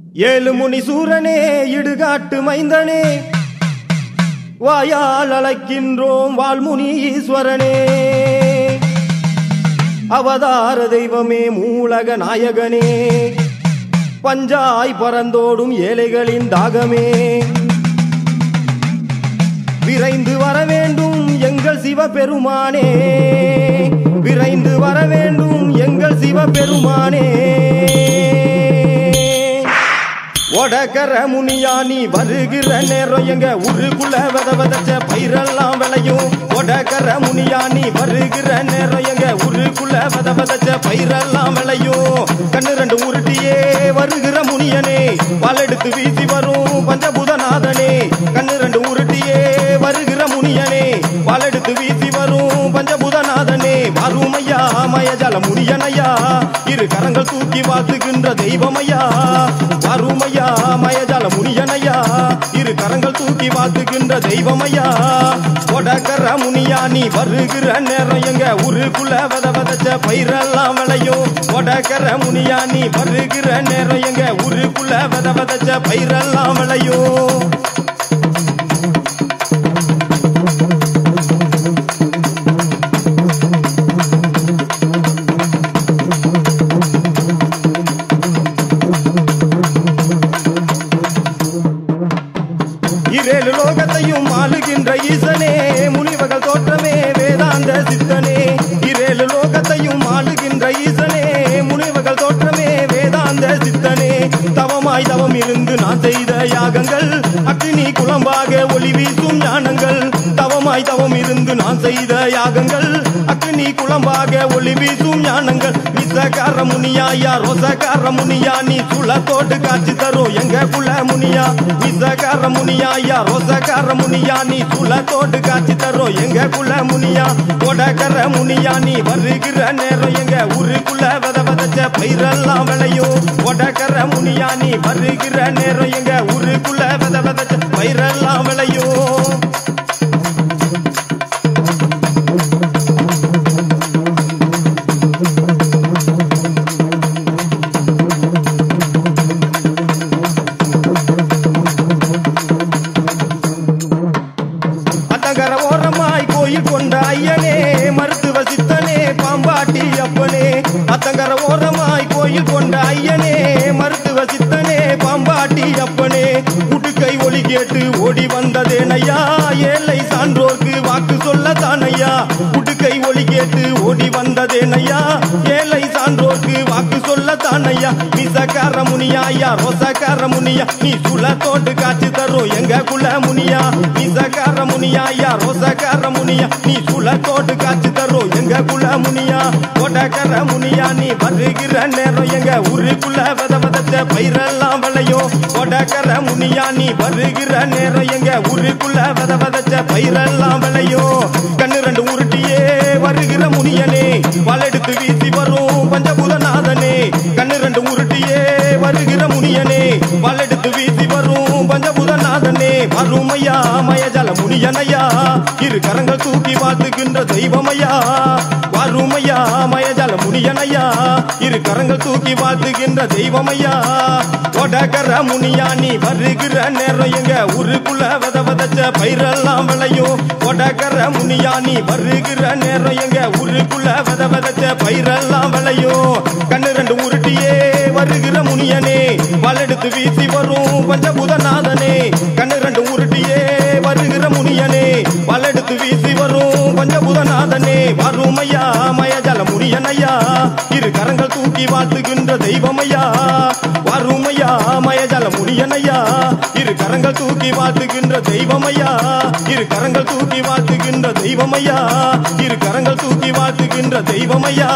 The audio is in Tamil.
ஏழு முனி சூரனே இடுகாட்டு மைந்தனே வாயால் அழைக்கின்றோம் வால்முனி ஈஸ்வரனே அவதார தெய்வமே மூலக நாயகனே பஞ்சாய் பறந்தோடும் ஏழைகளின் தாகமே விரைந்து வர வேண்டும் எங்கள் சிவபெருமானே விரைந்து வர வேண்டும் எங்கள் சிவபெருமானே ஒடக்கர முனியா நீ வருகிற நேரம் எங்க உருக்குள்ள வித விதச்ச பயிரெல்லாம் விளையும் ஒடக்கர முனியா நீ வருகிற நேரம் எங்க உருக்குள்ள வித விதச்ச பயிரெல்லாம் விளையும் கண்ணு ரெண்டு உருட்டியே வருகிற முனியனே வாழெடுத்து வீசி வரும் பஞ்சபூதநாதனே கண்ணு ரெண்டு உருட்டியே வருகிற முனியனே வாழெடுத்து வீசி வரும் பஞ்சபூதநாதனே வறுமையா மயஜல முனியனையா இரு கரங்கள் தூக்கி வாழ்த்துகின்ற தெய்வமையா வறுமையா மயஜால முனியனையா இரு கரங்கள் தூக்கி வாழ்த்துகின்ற தெய்வமையா கொடக்கர முனியா நீ வருகிற நேரம் எங்க ஊருக்குள்ள வத வதச்ச பயிரெல்லாம் விளையும் கொடக்கர முனியா நீ வருகிற நேரம் எங்க ஊருக்குள்ள வத வதச்ச பயிரெல்லாம் விளையும் இரேழு லோகத்தையும் ஆளுகின்ற ஈசனே முனிவர்கள் தோற்றமே வேதாந்த சித்தனே இரேழு லோகத்தையும் ஆளுகின்ற ஈசனே முனிவர்கள் தோற்றமே வேதாந்த சித்தனே தவமாய் தவம் இருந்து நான் செய்த யாகங்கள் அக்னி குளம்பாக ஒளி வீசும் ஞானங்கள் தவமாய் தவம் இருந்து நான் செய்த யாகங்கள் அக்னி குளம்பாக ஒளி வீசும் ஞானங்கள் விசகார முனியா யா ரோசகார முனியா நீ சுளத்தோடு காட்சி தரும் எங்க குல முனியா விசகார முனியா யா ரோசகார முனியா நீ சுளத்தோடு காட்சி தரும் எங்க குல முனியா கொடகர முனியா நீ வருகிற நேரம் எங்க ஊருக்குள்ள வத வதச்ச பயிரெல்லாம் விளையும் கொடகர முனியா நீ வருகிற நேரம் எங்க ஊருக்குள்ள வத வதச்ச பயிரெல்லாம் விளையும் அத்தங்கர ஓரமாய் கோயில் கொண்ட ஐயனே மருத்துவ சித்தனே பாம்பாட்டி அப்பனே அத்தங்கர ஓரமாய் கோயில் கொண்ட ஐயனே மருத்துவ சித்தனே பாம்பாட்டி அப்பனே உடுக்கை ஒளி கேட்டு ஓடி வந்ததேனையா ஏழை சான்றோர்க்கு வாக்கு சொல்ல தானையா உடுக்கை ஒளி கேட்டு ஓடி வந்ததேனையா ஏழை சான்றோர்க்கு வாக்கு சொல்ல தானையா மிசக்கார முனியா ஐயா ரோசக்கார முனியா நீ சுளத்தோட்டு காட்சி தரும் எங்க குல முனியா மிசக்கார முனியா ஐயா ரோசக்கார முனியா நீ சுளத்தோட்டு காட்சி தரும் எங்க குல முனியா கொடக்கர முனியா நீ வருகிற நேரம் எங்க ஊருக்குள்ள வத வதச்ச பயிரெல்லாம் விளையும் கொடக்கர முனியா நீ வருகிற நேரம் எங்க ஊருக்குள்ள வத வதச்ச பயிரெல்லாம் விளையும் கண்ணு ரெண்டு உருட்டியே வருகிற முனியனே வலெடுத்து வீசி வரும் பஞ்சபூதநாதனே கண்ணு ரெண்டு உருட்டியே வருகிற முனியனே வலெடுத்து வீசி வரும் பஞ்சபூதநாதனே வறுமையா மயஜல முனியனையா இரு கரங்கள் தூக்கி வாழ்த்துகின்ற தெய்வமையா வறுமையா மயஜல முனியனையா இரு கரங்கள் தூக்கி வாழ்த்துகின்ற தெய்வமையா கொடகர முனியா நீ வருகிற நேரம் எங்க ஊருக்குள்ள வத வதச்ச பயிரெல்லாம் விளையும் கொடகர முனியா நீ வருகிற நேரம் எங்க ஊருக்குள்ள வத வதச்ச பயிரெல்லாம் விளையும் கண்ணு ரெண்டு உருட்டியே வருகிற முனியனே வலெடுத்து வீசி வரும் பஞ்சபூதநாதனே கண்ணு ரெண்டு உருட்டியே வருகிற முனியனே வலெடுத்து வீசி வரும் பஞ்சபூதநாதனே வறுமையா மயஜல முனியனையா இரு கரங்கள் தூக்கி வாழ்த்துகின்ற தெய்வமையா வறுமையா மயஜல முனியனையா இரு கரங்கள் தூக்கி வாழ்த்துகின்ற தெய்வமையா இரு கரங்கள் தூக்கி வாழ்த்துகின்ற தெய்வமையா இரு கரங்கள் தூக்கி வாழ்த்துகின்ற தெய்வமையா